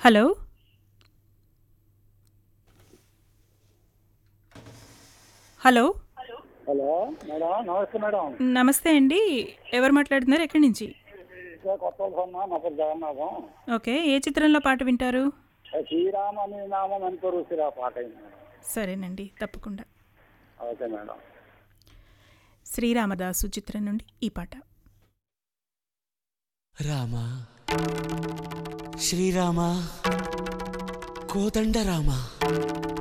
hello hello hello madam నమస్తే madam నమస్తే అండి ఎవరు మాట్లాడుతున్నారు ఎక్కడి నుంచి ఇదే కొత్త సన్న నా పేరు జగన్నాథం ఓకే ఏ చిత్రంలో పాట వింటారు శ్రీరామ నీ నామం ఎంతో రుచిరా పాట అయింది మేడం సరేనండి తప్పకుండా ఓకే మేడం శ్రీరామదాసు చిత్రం నుండి ఈ పాట రామ శ్రీరామ కోదండ రామ